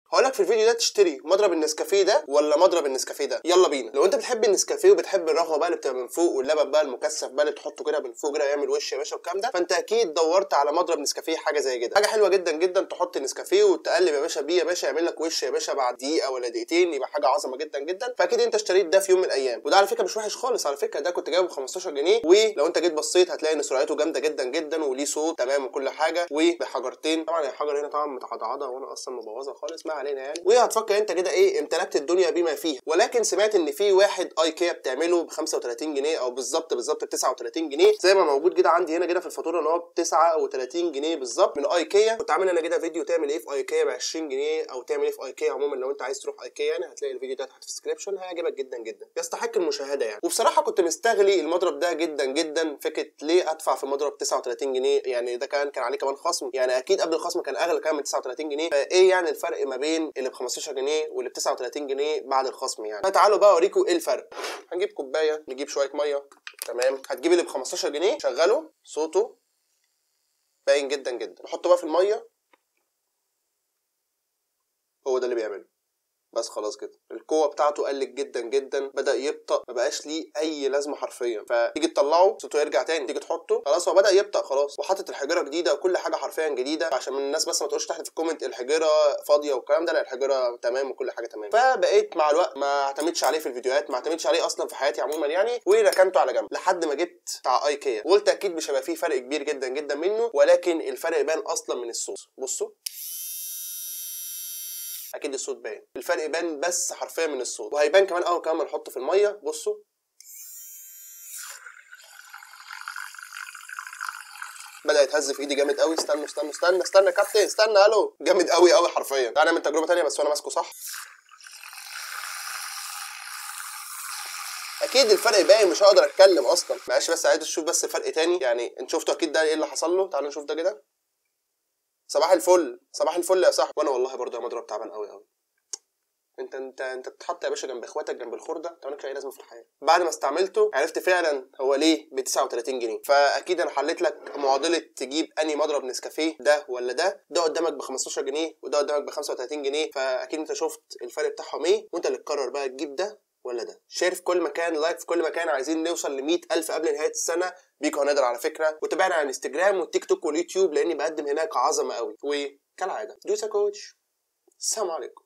هقول لك في الفيديو ده تشتري مضرب النسكافيه ده ولا مضرب النسكافيه ده يلا بينا لو انت بتحب النسكافيه وبتحب الرغوه بقى اللي بتبقى من فوق واللبن بقى المكثف بقى اللي تحطه كده من فوق كده يعمل وش يا باشا والكلام ده فانت اكيد دورت على مضرب نسكافيه حاجه زي كده حاجه حلوه جدا جدا تحط النسكافيه وتقلب يا باشا بيه يا باشا يعمل لك وش يا باشا بعد دقيقه ولا دقيقتين يبقى حاجه عظمه جدا جدا فاكيد انت اشتريت ده في يوم من الايام وده على فكره مش وحش خالص على فكره ده كنت جايبه ب 15 جنيه ولو انت جيت بصيت هتلاقي ان سرعته جامده جدا جدا وليه صوت تمام وكل حاجه وبحجرتين طبعا الحجر هنا طبعا متعضعضه وانا اصلا مبوظها خالص ما علينا يعني وهتفكر انت كده ايه امتلكت الدنيا بما فيها ولكن سمعت ان في واحد ايكيا بتعمله ب 35 جنيه او بالظبط بالظبط ب 39 جنيه زي ما موجود كده عندي هنا كده في الفاتوره ان هو ب 39 جنيه بالظبط من ايكيا كنت عامل انا كده فيديو تعمل ايه في ايكيا ب 20 جنيه او تعمل ايه في ايكيا عموما لو انت عايز تروح ايكيا يعني هتلاقي الفيديو ده تحت في الديسكربشن هيعجبك جدا جدا يستحق المشاهده يعني وبصراحه كنت مستغلي المضرب ده جدا جدا فكره ليه ادفع في مضرب 39 جنيه يعني ده كان كان عليه كمان خصم يعني اكيد قبل الخصم كان اغلى كمان من 39 جنيه فايه يعني الفرق ما بين اللي ب 15 جنيه واللي ب 39 جنيه بعد الخصم يعني فتعالوا بقى اوريكم ايه الفرق هنجيب كوبايه نجيب شويه ميه تمام هتجيب اللي ب 15 جنيه شغله صوته باين جدا جدا نحطه بقى في الميه هو ده اللي بيعمله بس خلاص كده القوه بتاعته قلت جدا جدا بدا يبطا ما بقاش ليه اي لازمه حرفيا فتيجي تطلعه صوته يرجع تاني تيجي تحطه خلاص هو بدا يبطا خلاص وحاطط الحجره جديده وكل حاجه حرفيا جديده عشان من الناس بس ما تقولش تحت في الكومنت الحجره فاضيه والكلام ده لا الحجره تمام وكل حاجه تمام فبقيت مع الوقت ما اعتمدش عليه في الفيديوهات ما اعتمدش عليه اصلا في حياتي عموما يعني وركنته على جنب لحد ما جبت بتاع ايكيا وقلت اكيد مش هيبقى فيه فرق كبير جدا جدا منه ولكن الفرق يبان اصلا من الصوت بصوا اكيد الصوت باين الفرق يبان بس حرفيا من الصوت وهيبان كمان اول كمان ما نحطه في الميه بصوا بدا يتهز في ايدي جامد قوي استنوا استنوا استنى استنى يا كابتن استنى الو جامد قوي قوي حرفيا تعالى نعمل تجربه تانية بس وانا ماسكه صح اكيد الفرق باين مش هقدر اتكلم اصلا معلش بس عايز اشوف بس الفرق تاني يعني انت شفتوا اكيد ده ايه اللي حصل له تعالوا نشوف ده كده صباح الفل صباح الفل يا صاحبي وانا والله برضه يا مضرب تعبان قوي قوي انت انت انت تتحط يا باشا جنب اخواتك جنب الخرده انت مالكش اي لازمه في الحياه بعد ما استعملته عرفت فعلا هو ليه ب 39 جنيه فاكيد انا حليت لك معضله تجيب اني مضرب نسكافيه ده ولا ده ده قدامك ب 15 جنيه وده قدامك ب 35 جنيه فاكيد انت شفت الفرق بتاعهم ايه وانت اللي تقرر بقى تجيب ده ولا ده شير في كل مكان لايك في كل مكان عايزين نوصل ل ألف قبل نهايه السنه بيكو هنقدر على فكره وتابعنا على الانستجرام والتيك توك واليوتيوب لاني بقدم هناك عظمه قوي وكالعاده دوسا كوتش السلام عليكم